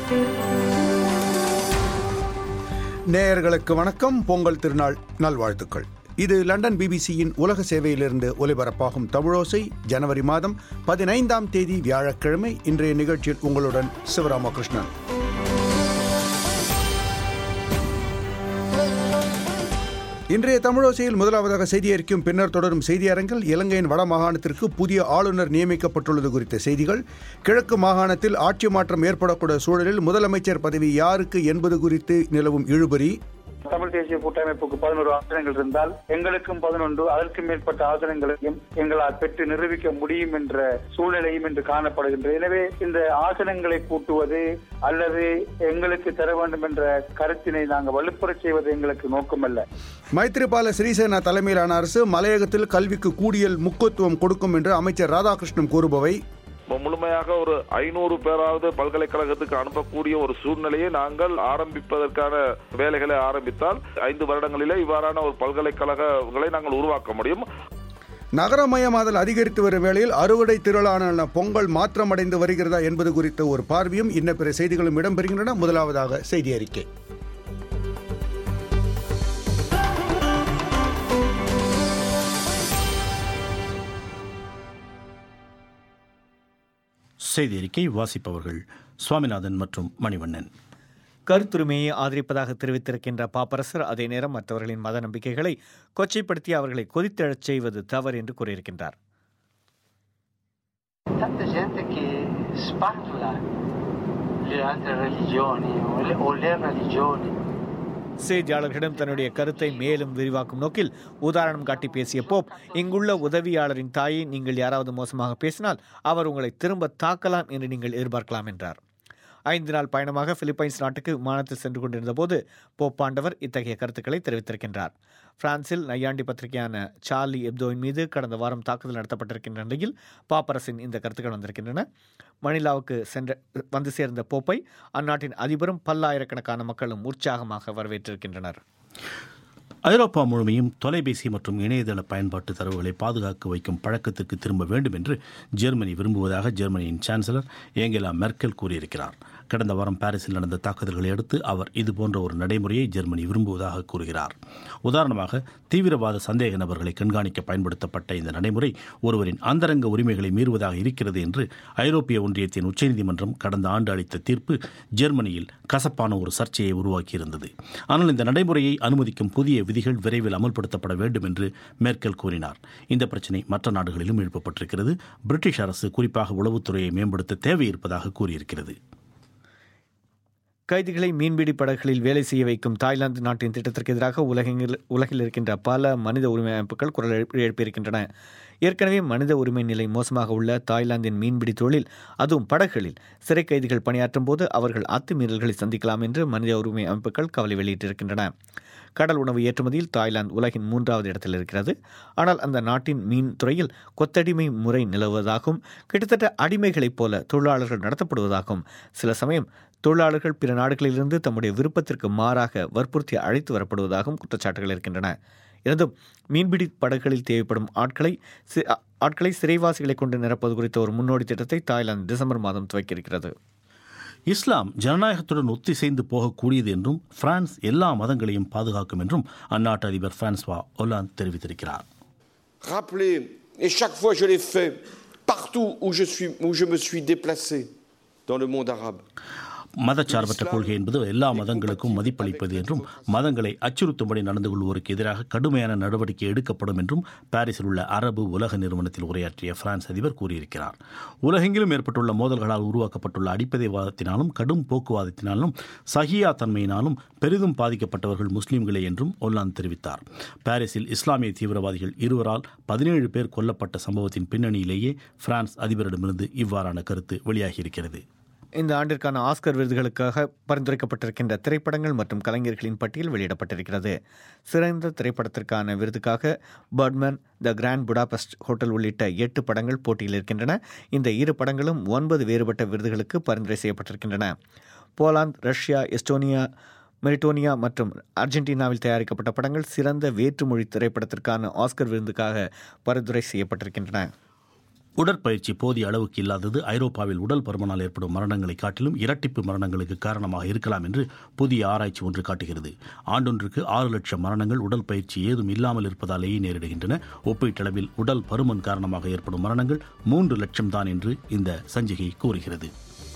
நேயர்களுக்கு வணக்கம் பொங்கல் திருநாள் நல்வாழ்த்துக்கள் இது லண்டன் பிபிசியின் உலக சேவையிலிருந்து ஒலிபரப்பாகும் தமிழோசை ஜனவரி மாதம் பதினைந்தாம் தேதி வியாழக்கிழமை இன்றைய நிகழ்ச்சியில் உங்களுடன் சிவராமகிருஷ்ணன் இன்றைய தமிழோசையில் முதலாவதாக செய்தி அறிக்கும் பின்னர் தொடரும் செய்தி அரங்கில் இலங்கையின் வட மாகாணத்திற்கு புதிய ஆளுநர் நியமிக்கப்பட்டுள்ளது குறித்த செய்திகள் கிழக்கு மாகாணத்தில் ஆட்சி மாற்றம் ஏற்படக்கூடிய சூழலில் முதலமைச்சர் பதவி யாருக்கு என்பது குறித்து நிலவும் இழுபறி தமிழ் தேசிய கூட்டமைப்புக்கு பதினோரு ஆசனங்கள் இருந்தால் எங்களுக்கும் பதினொன்று அதற்கு மேற்பட்ட ஆசனங்களையும் எங்களால் பெற்று நிரூபிக்க முடியும் என்ற சூழ்நிலையும் இன்று காணப்படுகின்றது எனவே இந்த ஆசனங்களை கூட்டுவது அல்லது எங்களுக்கு தர வேண்டும் என்ற கருத்தினை நாங்கள் வலுப்புறச் செய்வது எங்களுக்கு நோக்கமல்ல மைத்ரிபால சிறிசேனா தலைமையிலான அரசு மலையகத்தில் கல்விக்கு கூடியல் முக்கியத்துவம் கொடுக்கும் என்று அமைச்சர் ராதாகிருஷ்ணன் கூறுபவை முழுமையாக ஒரு ஐநூறு பேராவது பல்கலைக்கழகத்துக்கு அனுப்பக்கூடிய ஒரு சூழ்நிலையை நாங்கள் ஆரம்பிப்பதற்கான வேலைகளை ஆரம்பித்தால் ஐந்து வருடங்களிலே இவ்வாறான ஒரு பல்கலைக்கழகங்களை நாங்கள் உருவாக்க முடியும் நகரமயமாதல் அதிகரித்து வரும் வேளையில் அறுவடை திருளான பொங்கல் மாற்றமடைந்து வருகிறதா என்பது குறித்த ஒரு பார்வையும் இன்ன பிற செய்திகளும் இடம்பெறுகின்றன முதலாவதாக செய்தி அறிக்கை செய்தி அறிக்கை வாசிப்பவர்கள் சுவாமிநாதன் மற்றும் மணிவண்ணன் கருத்துரிமையை ஆதரிப்பதாக தெரிவித்திருக்கின்ற பாப்பரசர் அதே நேரம் மற்றவர்களின் மத நம்பிக்கைகளை கொச்சைப்படுத்தி அவர்களை கொதித்தெழச் செய்வது தவறு என்று கூறியிருக்கின்றார் tanta gente che spatula le altre religioni o le, o le religioni. செய்தியாளர்களிடம் தன்னுடைய கருத்தை மேலும் விரிவாக்கும் நோக்கில் உதாரணம் காட்டி பேசிய போப் இங்குள்ள உதவியாளரின் தாயை நீங்கள் யாராவது மோசமாக பேசினால் அவர் உங்களை திரும்ப தாக்கலாம் என்று நீங்கள் எதிர்பார்க்கலாம் என்றார் ஐந்து நாள் பயணமாக பிலிப்பைன்ஸ் நாட்டுக்கு விமானத்தில் சென்று கொண்டிருந்த போது போப்பாண்டவர் இத்தகைய கருத்துக்களை தெரிவித்திருக்கின்றார் பிரான்சில் நையாண்டி பத்திரிகையான சார்லி எப்தோவின் மீது கடந்த வாரம் தாக்குதல் நடத்தப்பட்டிருக்கின்ற நிலையில் பாப்பரசின் இந்த கருத்துக்கள் வந்திருக்கின்றன மணிலாவுக்கு சென்ற வந்து சேர்ந்த போப்பை அந்நாட்டின் அதிபரும் பல்லாயிரக்கணக்கான மக்களும் உற்சாகமாக வரவேற்றிருக்கின்றனர் ஐரோப்பா முழுமையும் தொலைபேசி மற்றும் இணையதள பயன்பாட்டு தரவுகளை பாதுகாக்க வைக்கும் பழக்கத்திற்கு திரும்ப வேண்டும் என்று ஜெர்மனி விரும்புவதாக ஜெர்மனியின் சான்சலர் ஏங்கெலா மெர்க்கல் கூறியிருக்கிறார் கடந்த வாரம் பாரிஸில் நடந்த தாக்குதல்களை அடுத்து அவர் இதுபோன்ற ஒரு நடைமுறையை ஜெர்மனி விரும்புவதாக கூறுகிறார் உதாரணமாக தீவிரவாத சந்தேக நபர்களை கண்காணிக்க பயன்படுத்தப்பட்ட இந்த நடைமுறை ஒருவரின் அந்தரங்க உரிமைகளை மீறுவதாக இருக்கிறது என்று ஐரோப்பிய ஒன்றியத்தின் உச்சநீதிமன்றம் கடந்த ஆண்டு அளித்த தீர்ப்பு ஜெர்மனியில் கசப்பான ஒரு சர்ச்சையை உருவாக்கியிருந்தது ஆனால் இந்த நடைமுறையை அனுமதிக்கும் புதிய விதிகள் விரைவில் அமல்படுத்தப்பட வேண்டும் என்று மேர்க்கல் கூறினார் இந்த பிரச்சினை மற்ற நாடுகளிலும் எழுப்பப்பட்டிருக்கிறது பிரிட்டிஷ் அரசு குறிப்பாக உளவுத்துறையை மேம்படுத்த தேவை இருப்பதாக கூறியிருக்கிறது கைதிகளை மீன்பிடி படகுகளில் வேலை செய்ய வைக்கும் தாய்லாந்து நாட்டின் திட்டத்திற்கு எதிராக உலகில் உலகில் இருக்கின்ற பல மனித உரிமை அமைப்புகள் குரல் எழுப்பி- எழுப்பியிருக்கின்றன ஏற்கனவே மனித உரிமை நிலை மோசமாக உள்ள தாய்லாந்தின் மீன்பிடி தொழில் அதுவும் படகுகளில் சிறை கைதிகள் பணியாற்றும் போது அவர்கள் அத்துமீறல்களை சந்திக்கலாம் என்று மனித உரிமை அமைப்புகள் கவலை வெளியிட்டிருக்கின்றன கடல் உணவு ஏற்றுமதியில் தாய்லாந்து உலகின் மூன்றாவது இடத்தில் இருக்கிறது ஆனால் அந்த நாட்டின் மீன் துறையில் கொத்தடிமை முறை நிலவுவதாகவும் கிட்டத்தட்ட அடிமைகளைப் போல தொழிலாளர்கள் நடத்தப்படுவதாகவும் சில சமயம் தொழிலாளர்கள் பிற நாடுகளிலிருந்து தம்முடைய விருப்பத்திற்கு மாறாக வற்புறுத்தி அழைத்து வரப்படுவதாகவும் குற்றச்சாட்டுகள் இருக்கின்றன இருந்தும் மீன்பிடி படகுகளில் தேவைப்படும் ஆட்களை சி- ஆ- ஆட்களை சிறைவாசிகளை கொண்டு நிரப்பது குறித்த ஒரு முன்னோடி திட்டத்தை தாய்லாந்து டிசம்பர் மாதம் துவக்கியிருக்கிறது இஸ்லாம் ஜனநாயகத்துடன் ஒத்திசைந்து போகக்கூடியது என்றும் பிரான்ஸ் எல்லா மதங்களையும் பாதுகாக்கும் என்றும் அந்நாட்டு அதிபர் பிரான்ஸ்வா ஒலாந்து தெரிவித்திருக்கிறார் rappeler, et chaque fois je l'ai fait, partout où je, suis, où je me suis déplacé dans le monde arabe. மதச்சார்பற்ற கொள்கை என்பது எல்லா மதங்களுக்கும் மதிப்பளிப்பது என்றும் மதங்களை அச்சுறுத்தும்படி நடந்து கொள்வோருக்கு எதிராக கடுமையான நடவடிக்கை எடுக்கப்படும் என்றும் பாரிஸில் உள்ள அரபு உலக நிறுவனத்தில் உரையாற்றிய பிரான்ஸ் அதிபர் கூறியிருக்கிறார் உலகெங்கிலும் ஏற்பட்டுள்ள மோதல்களால் உருவாக்கப்பட்டுள்ள அடிப்படைவாதத்தினாலும் கடும் போக்குவாதத்தினாலும் சகியா தன்மையினாலும் பெரிதும் பாதிக்கப்பட்டவர்கள் முஸ்லிம்களே என்றும் ஒல்லாந்து தெரிவித்தார் பாரிஸில் இஸ்லாமிய தீவிரவாதிகள் இருவரால் பதினேழு பேர் கொல்லப்பட்ட சம்பவத்தின் பின்னணியிலேயே பிரான்ஸ் அதிபரிடமிருந்து இவ்வாறான கருத்து வெளியாகியிருக்கிறது இந்த ஆண்டிற்கான ஆஸ்கர் விருதுகளுக்காக பரிந்துரைக்கப்பட்டிருக்கின்ற திரைப்படங்கள் மற்றும் கலைஞர்களின் பட்டியல் வெளியிடப்பட்டிருக்கிறது சிறந்த திரைப்படத்திற்கான விருதுக்காக Birdman the Grand Budapest Hotel உள்ளிட்ட எட்டு படங்கள் போட்டியில் இருக்கின்றன இந்த இரு படங்களும் ஒன்பது வேறுபட்ட விருதுகளுக்கு பரிந்துரை செய்யப்பட்டிருக்கின்றன போலாந்து ரஷ்யா எஸ்டோனியா மெரிட்டோனியா மற்றும் அர்ஜென்டினாவில் தயாரிக்கப்பட்ட படங்கள் சிறந்த வேற்றுமொழி திரைப்படத்திற்கான ஆஸ்கர் விருதுக்காக பரிந்துரை செய்யப்பட்டிருக்கின்றன உடற்பயிற்சி போதிய அளவுக்கு இல்லாதது ஐரோப்பாவில் உடல் பருமனால் ஏற்படும் மரணங்களை காட்டிலும் இரட்டிப்பு மரணங்களுக்கு காரணமாக இருக்கலாம் என்று புதிய ஆராய்ச்சி ஒன்று காட்டுகிறது ஆண்டொன்றுக்கு ஆறு லட்சம் மரணங்கள் உடல் பயிற்சி ஏதும் இல்லாமல் இருப்பதாலேயே நேரிடுகின்றன ஒப்பீட்டளவில் உடல் பருமன் காரணமாக ஏற்படும் மரணங்கள் மூன்று லட்சம் தான் என்று இந்த சஞ்சிகை கூறுகிறது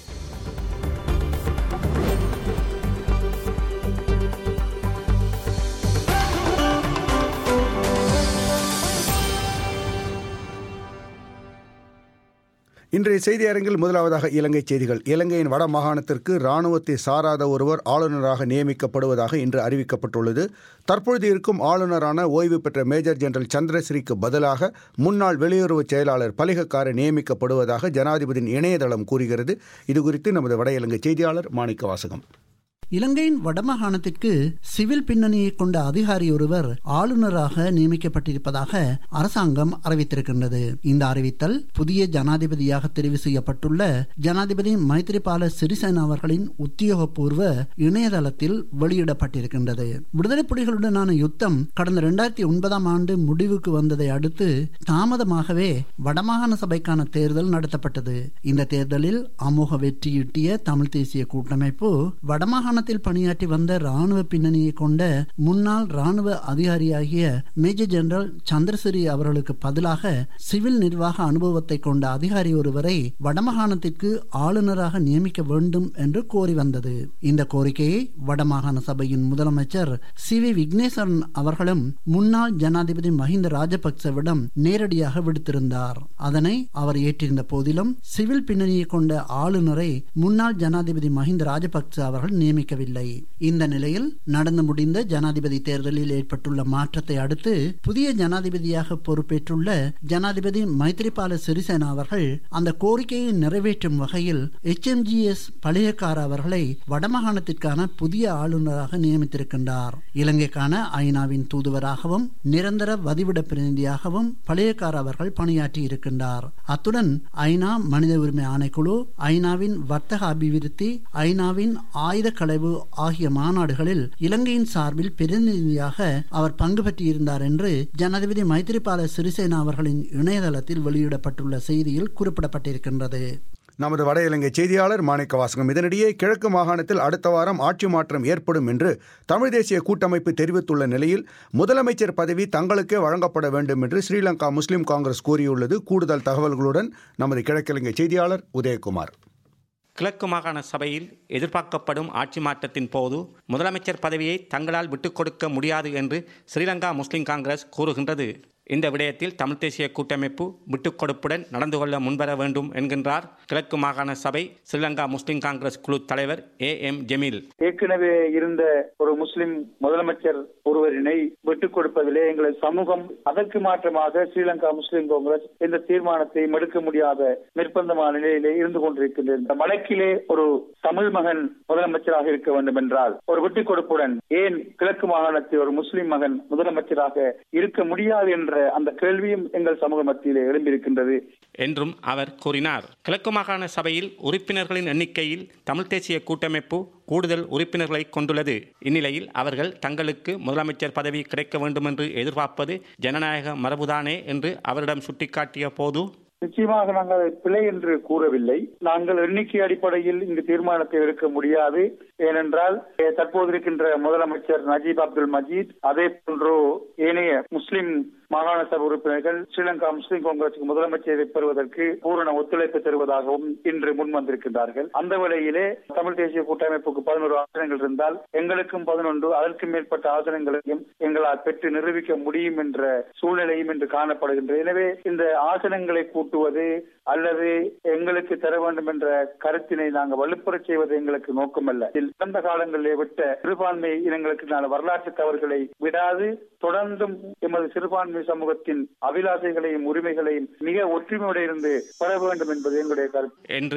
இன்றைய செய்தி அரங்கில் முதலாவதாக இலங்கை செய்திகள் இலங்கையின் வட மாகாணத்திற்கு இராணுவத்தை சாராத ஒருவர் ஆளுநராக நியமிக்கப்படுவதாக இன்று அறிவிக்கப்பட்டுள்ளது தற்பொழுது இருக்கும் ஆளுநரான ஓய்வு பெற்ற மேஜர் ஜெனரல் சந்திரஸ்ரீக்கு பதிலாக முன்னாள் வெளியுறவு செயலாளர் பலிகக்கார நியமிக்கப்படுவதாக ஜனாதிபதியின் இணையதளம் கூறுகிறது இதுகுறித்து நமது வட இலங்கை செய்தியாளர் மாணிக்க வாசகம் இலங்கையின் வடமாகாணத்திற்கு சிவில் பின்னணியை கொண்ட அதிகாரி ஒருவர் ஆளுநராக நியமிக்கப்பட்டிருப்பதாக அரசாங்கம் அறிவித்திருக்கின்றது இந்த அறிவித்தல் புதிய ஜனாதிபதியாக தெரிவு செய்யப்பட்டுள்ள ஜனாதிபதி மைத்ரிபால சிறிசேனா அவர்களின் உத்தியோகபூர்வ இணையதளத்தில் வெளியிடப்பட்டிருக்கின்றது விடுதலை புலிகளுடனான யுத்தம் கடந்த இரண்டாயிரத்தி ஒன்பதாம் ஆண்டு முடிவுக்கு வந்ததை அடுத்து தாமதமாகவே வடமாகாண சபைக்கான தேர்தல் நடத்தப்பட்டது இந்த தேர்தலில் அமோக வெற்றியீட்டிய தமிழ் தேசிய கூட்டமைப்பு வடமாகாண விமானத்தில் பணியாற்றி வந்த ராணுவ பின்னணியை கொண்ட முன்னாள் ராணுவ அதிகாரியாகிய மேஜர் ஜெனரல் சந்திரசிறி அவர்களுக்கு பதிலாக சிவில் நிர்வாக அனுபவத்தை கொண்ட அதிகாரி ஒருவரை வடமாகாணத்திற்கு ஆளுநராக நியமிக்க வேண்டும் என்று கோரி வந்தது இந்த கோரிக்கையை வடமாகாண சபையின் முதலமைச்சர் சி வி விக்னேஸ்வரன் அவர்களும் முன்னாள் ஜனாதிபதி மஹிந்த ராஜபக்சவிடம் நேரடியாக விடுத்திருந்தார் அதனை அவர் ஏற்றிருந்த போதிலும் சிவில் பின்னணியை கொண்ட ஆளுநரை முன்னாள் ஜனாதிபதி மஹிந்த ராஜபக்ச அவர்கள் நியமிக்க நியமிக்கவில்லை இந்த நிலையில் நடந்து முடிந்த ஜனாதிபதி தேர்தலில் ஏற்பட்டுள்ள மாற்றத்தை அடுத்து புதிய ஜனாதிபதியாக பொறுப்பேற்றுள்ள ஜனாதிபதி மைத்ரிபால சிறிசேனா அவர்கள் அந்த கோரிக்கையை நிறைவேற்றும் வகையில் H M G S Palihakkara அவர்களை வடமாகாணத்திற்கான புதிய ஆளுநராக நியமித்திருக்கின்றார் இலங்கைக்கான ஐநாவின் தூதுவராகவும் நிரந்தர வதிவிட பிரதிநிதியாகவும் பழையக்கார அவர்கள் பணியாற்றி இருக்கின்றார் அத்துடன் ஐநா மனித உரிமை ஆணைக்குழு ஐநாவின் வர்த்தக அபிவிருத்தி ஐநாவின் ஆயுத களைவு ஆகிய மாநாடுகளில் இலங்கையின் சார்பில் பிரதிநிதியாக அவர் பங்கு பெற்றிருந்தார் என்று ஜனாதிபதி மைத்திரிபால சிறிசேனா அவர்களின் இணையதளத்தில் வெளியிடப்பட்டுள்ள செய்தியில் குறிப்பிடப்பட்டிருக்கின்றது நமது வட இலங்கை செய்தியாளர் மாணிக்க வாசகம் இதனிடையே கிழக்கு மாகாணத்தில் அடுத்த வாரம் ஆட்சி மாற்றம் ஏற்படும் என்று தமிழ் தேசிய கூட்டமைப்பு தெரிவித்துள்ள நிலையில் முதலமைச்சர் பதவி தங்களுக்கே வழங்கப்பட வேண்டும் என்று ஸ்ரீலங்கா முஸ்லிம் காங்கிரஸ் கூறியுள்ளது கூடுதல் தகவல்களுடன் நமது கிழக்கிழங்கை செய்தியாளர் உதயகுமார் கிழக்கு மாகாண சபையில் எதிர்பார்க்கப்படும் ஆட்சி மாற்றத்தின் போது முதலமைச்சர் பதவியை தங்களால் விட்டுக் கொடுக்க முடியாது என்று ஸ்ரீலங்கா முஸ்லிம் காங்கிரஸ் கூறுகின்றது இந்த விடயத்தில் தமிழ் தேசிய கூட்டமைப்பு விட்டுக் கொடுப்புடன் நடந்து கொள்ள முன்வர வேண்டும் என்கின்றார் கிழக்கு மாகாண சபை ஸ்ரீலங்கா முஸ்லிம் காங்கிரஸ் குழு தலைவர் ஏ எம் ஜமீல் ஏற்கனவே இருந்த ஒரு முஸ்லிம் முதலமைச்சர் ஒருவரினை விட்டுக் கொடுப்பதிலே எங்களது சமூகம் அதற்கு மாற்றமாக ஸ்ரீலங்கா முஸ்லிம் காங்கிரஸ் இந்த தீர்மானத்தை மறுக்க முடியாத நிர்பந்தமான நிலையிலே இருந்து கொண்டிருக்கின்றது இந்த வழக்கிலே ஒரு தமிழ் மகன் முதலமைச்சராக இருக்க வேண்டும் என்றால் ஒரு விட்டுக் கொடுப்புடன் ஏன் கிழக்கு மாகாணத்தில் ஒரு முஸ்லிம் மகன் முதலமைச்சராக இருக்க முடியாது என்ற அந்த கேள்வியும் எங்கள் சமூக மத்தியிலே எழும்பியிருக்கின்றது என்றும் அவர் கூறினார் கிழக்கு மாகாண சபையில் உறுப்பினர்களின் எண்ணிக்கையில் தமிழ் தேசிய கூட்டமைப்பு கூடுதல் உறுப்பினர்களை கொண்டுள்ளது இந்நிலையில் அவர்கள் தங்களுக்கு முதலமைச்சர் பதவி கிடைக்க வேண்டும் என்று எதிர்பார்ப்பது ஜனநாயக மரபுதானே என்று அவரிடம் சுட்டிக்காட்டிய போது நிச்சயமாக நாங்கள் பிழை என்று கூறவில்லை நாங்கள் எண்ணிக்கை அடிப்படையில் இங்கு தீர்மானத்தை எடுக்க முடியாது ஏனென்றால் தற்போது இருக்கின்ற முதலமைச்சர் நஜீப் அப்துல் மஜீத் அதே போன்று ஏனைய முஸ்லிம் மாகாண சபை உறுப்பினர்கள் ஸ்ரீலங்கா முஸ்லிம் காங்கிரசுக்கு முதலமைச்சரை பெறுவதற்கு பூரண ஒத்துழைப்பு தருவதாகவும் இன்று முன் வந்திருக்கின்றார்கள் அந்த வேளையிலே தமிழ் தேசிய கூட்டமைப்புக்கு பதினோரு ஆசனங்கள் இருந்தால் எங்களுக்கும் பதினொன்று அதற்கும் மேற்பட்ட ஆசனங்களையும் எங்களால் பெற்று நிரூபிக்க முடியும் என்ற சூழ்நிலையும் இன்று காணப்படுகின்றது எனவே இந்த ஆசனங்களை கூட்டுவது அல்லது எங்களுக்கு தர வேண்டும் என்ற கருத்தினை நாங்கள் வலுப்புறச் செய்வது எங்களுக்கு நோக்கமல்ல இதில் கடந்த காலங்களிலே விட்ட சிறுபான்மை இனங்களுக்கு வரலாற்று தவறுகளை விடாது தொடர்ந்தும் எமது சிறுபான்மை சமூகத்தின் அபிலாசைகளையும் உரிமைகளையும் மிக ஒற்றுமையோடு இருந்து பெற வேண்டும் என்பது எங்களுடைய கருத்து என்று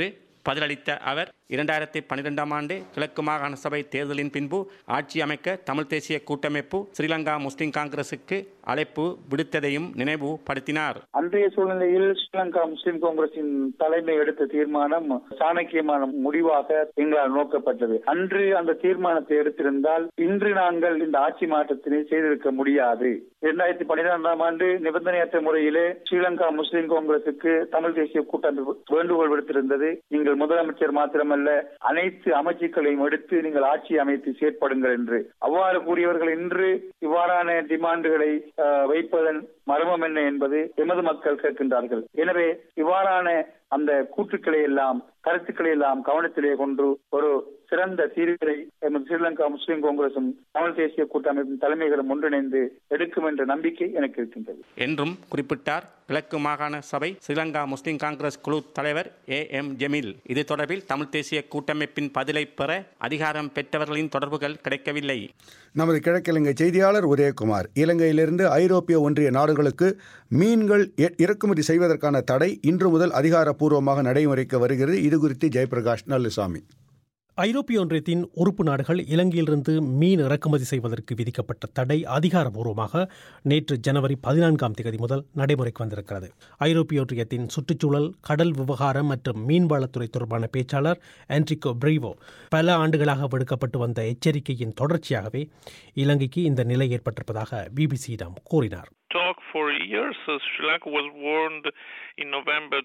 பதிலளித்த அவர் இரண்டாயிரத்தி பன்னிரெண்டாம் ஆண்டு கிழக்கு மாகாண சபை தேர்தலின் பின்பு ஆட்சி அமைக்க தமிழ் தேசிய கூட்டமைப்பு ஸ்ரீலங்கா முஸ்லிம் காங்கிரசுக்கு அழைப்பு விடுத்ததையும் நினைவுபடுத்தினார் அன்றைய சூழ்நிலையில் ஸ்ரீலங்கா முஸ்லிம் காங்கிரசின் தலைமை எடுத்த தீர்மானம் சாணக்கியமான முடிவாக எங்களால் நோக்கப்பட்டது அன்று அந்த தீர்மானத்தை எடுத்திருந்தால் இன்று நாங்கள் இந்த ஆட்சி மாற்றத்தினை செய்திருக்க முடியாது இரண்டாயிரத்தி பன்னிரெண்டாம் ஆண்டு நிபந்தனையற்ற முறையிலே ஸ்ரீலங்கா முஸ்லிம் காங்கிரசுக்கு தமிழ் தேசிய கூட்டமைப்பு வேண்டுகோள் விடுத்திருந்தது நீங்கள் முதலமைச்சர் மாத்திரமல்ல அனைத்து அமைச்சுக்களையும் எடுத்து நீங்கள் ஆட்சி அமைத்து செயற்படுங்கள் என்று அவ்வாறு கூறியவர்கள் இன்று இவ்வாறான டிமாண்டுகளை அஹ், வைப்பதன் மர்மம் என்ன என்பது எமது மக்கள் கேட்கின்றார்கள் எனவே இவ்வாறான அந்த கூற்றுக்களை எல்லாம் கருத்துக்களை எல்லாம் கவனத்திலே கொண்டு ஒரு சிறந்த தீர்வுகளை எமது ஸ்ரீலங்கா முஸ்லிம் காங்கிரசும் தமிழ் தேசிய கூட்டமைப்பின் தலைமைகளும் ஒன்றிணைந்து எடுக்கும் என்ற நம்பிக்கை எனக்கு இருக்கின்றது என்றும் குறிப்பிட்டார் கிழக்கு மாகாண சபை ஸ்ரீலங்கா முஸ்லிம் காங்கிரஸ் குழு தலைவர் ஏ எம் ஜமீல் இது தொடர்பில் தமிழ் தேசிய கூட்டமைப்பின் பதிலை பெற அதிகாரம் பெற்றவர்களின் தொடர்புகள் கிடைக்கவில்லை நமது கிழக்கிழங்கை செய்தியாளர் உதயகுமார் இலங்கையிலிருந்து ஐரோப்பிய ஒன்றிய நாடுகளுக்கு மீன்கள் இ- இறக்குமதி செய்வதற்கான தடை இன்று முதல் அதிகாரப்பூர்வமாக நடைமுறைக்கு வருகிறது இது குறித்து ஜெயபிரகாஷ் நல்லுசாமி ஐரோப்பிய ஒன்றியத்தின் உறுப்பு நாடுகள் இலங்கையிலிருந்து மீன் இறக்குமதி செய்வதற்கு விதிக்கப்பட்ட தடை அதிகாரபூர்வமாக நேற்று ஜனவரி பதினான்காம் தேதி முதல் நடைமுறைக்கு வந்திருக்கிறது ஐரோப்பிய ஒன்றியத்தின் சுற்றுச்சூழல் கடல் விவகாரம் மற்றும் மீன்வளத்துறை தொடர்பான பேச்சாளர் ஆன்ட்ரிகோ பிரைவோ பல ஆண்டுகளாக விடுக்கப்பட்டு வந்த எச்சரிக்கையின் தொடர்ச்சியாகவே இலங்கைக்கு இந்த நிலை ஏற்பட்டிருப்பதாக பிபிசியிடம் கூறினார் talk for years. Uh, Sri Lanka was warned in November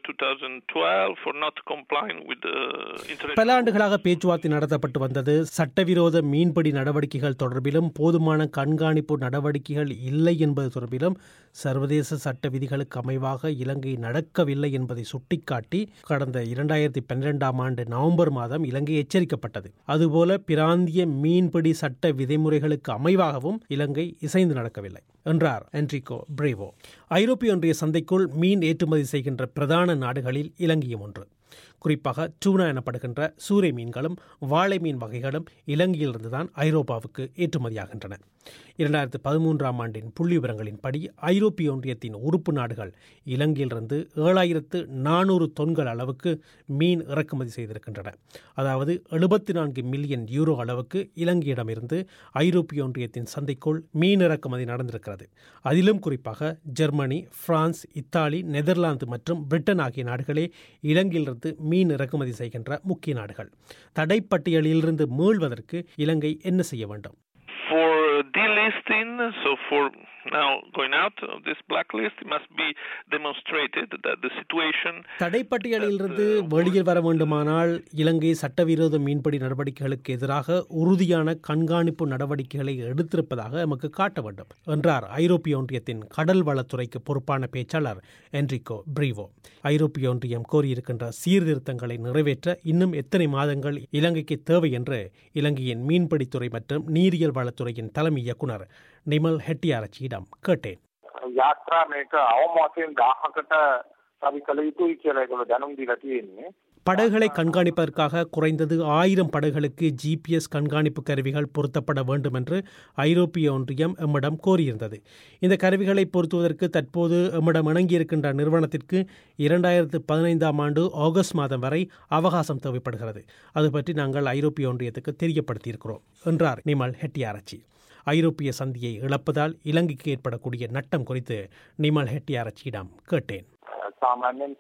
2012 for not complying with the international. பல ஆண்டுகளாக பேச்சுவார்த்தை நடத்தப்பட்டு வந்தது சட்டவிரோத மீன்பிடி நடவடிக்கைகள் தொடர்பிலும் போதுமான கண்காணிப்பு நடவடிக்கைகள் இல்லை என்பது தொடர்பிலும் சர்வதேச சட்ட விதிகளுக்கு அமைவாக இலங்கை நடக்கவில்லை என்பதை சுட்டிக்காட்டி கடந்த இரண்டாயிரத்தி பன்னிரெண்டாம் ஆண்டு நவம்பர் மாதம் இலங்கை எச்சரிக்கப்பட்டது அதுபோல பிராந்திய மீன்பிடி சட்ட விதிமுறைகளுக்கு அமைவாகவும் இலங்கை இசைந்து நடக்கவில்லை என்றார் என்ரிகோ பிரேவோ ஐரோப்பிய ஒன்றிய சந்தைக்குள் மீன் ஏற்றுமதி செய்கின்ற பிரதான நாடுகளில் இலங்கையும் ஒன்று குறிப்பாக டூனா எனப்படுகின்ற சூறை மீன்களும் வாழை மீன் வகைகளும் இலங்கையிலிருந்துதான் ஐரோப்பாவுக்கு ஏற்றுமதியாகின்றன இரண்டாயிரத்து பதிமூன்றாம் ஆண்டின் புள்ளி விவரங்களின்படி ஐரோப்பிய ஒன்றியத்தின் உறுப்பு நாடுகள் இலங்கையிலிருந்து ஏழாயிரத்து நானூறு தொன்கள் அளவுக்கு மீன் இறக்குமதி செய்திருக்கின்றன அதாவது எழுபத்தி நான்கு மில்லியன் யூரோ அளவுக்கு இலங்கையிடமிருந்து ஐரோப்பிய ஒன்றியத்தின் சந்தைக்குள் மீன் இறக்குமதி நடந்திருக்கிறது அதிலும் குறிப்பாக ஜெர்மனி பிரான்ஸ் இத்தாலி நெதர்லாந்து மற்றும் பிரிட்டன் ஆகிய நாடுகளே இலங்கையிலிருந்து மீன் இறக்குமதி செய்கின்ற முக்கிய நாடுகள் தடைப்பட்டியலிலிருந்து மீள்வதற்கு இலங்கை என்ன செய்ய வேண்டும் For delisting, so for now going out of this blacklist, it must be demonstrated that the situation தடைப்பட்டியலிலிருந்து வெளியில் வர வேண்டுமானால் இலங்கை சட்டவிரோத மீன்பிடி நடவடிக்கைகளுக்கு எதிராக உறுதியான கண்காணிப்பு நடவடிக்கைகளை எடுத்திருப்பதாக நமக்கு காட்ட வேண்டும் என்றார் ஐரோப்பிய ஒன்றியத்தின் கடல் வளத்துறைக்கு பொறுப்பான பேச்சாளர் என்ரிகோ பிரீவோ ஐரோப்பிய ஒன்றியம் கோரியிருக்கின்ற சீர்திருத்தங்களை நிறைவேற்ற இன்னும் எத்தனை மாதங்கள் இலங்கைக்கு தேவை என்று இலங்கையின் மீன்பிடித்துறை மற்றும் நீரியல் வளத்துறையின் தலைமை இயக்குனர் நிமல் ஹெட்டியாரச்சியிடம் கேட்டேன் යාත්‍රා මේක අවම වශයෙන් 1000කට අපි කළ යුතුයි කියලා ඒගොල්ලෝ දැනුම් දීලා තියෙන්නේ. படகுகளை கண்காணிப்பதற்காக குறைந்தது ஆயிரம் படகுகளுக்கு ஜிபிஎஸ் கண்காணிப்பு கருவிகள் பொருத்தப்பட வேண்டும் என்று ஐரோப்பிய ஒன்றியம் எம்மிடம் கோரியிருந்தது இந்த கருவிகளை பொருத்துவதற்கு தற்போது எம்மிடம் இணங்கியிருக்கின்ற நிறுவனத்திற்கு இரண்டாயிரத்து பதினைந்தாம் ஆண்டு ஆகஸ்ட் மாதம் வரை அவகாசம் தேவைப்படுகிறது அது பற்றி நாங்கள் ஐரோப்பிய ஒன்றியத்துக்கு தெரியப்படுத்தியிருக்கிறோம் என்றார் நிமல் ஹெட்டியாரச்சி ஐரோப்பிய சந்தியை இழப்பதால் இலங்கைக்கு ஏற்படக்கூடிய நட்டம் குறித்து நிமல் ஹெட்டியாரச்சியிடம் கேட்டேன் සාමාන්‍යයෙන්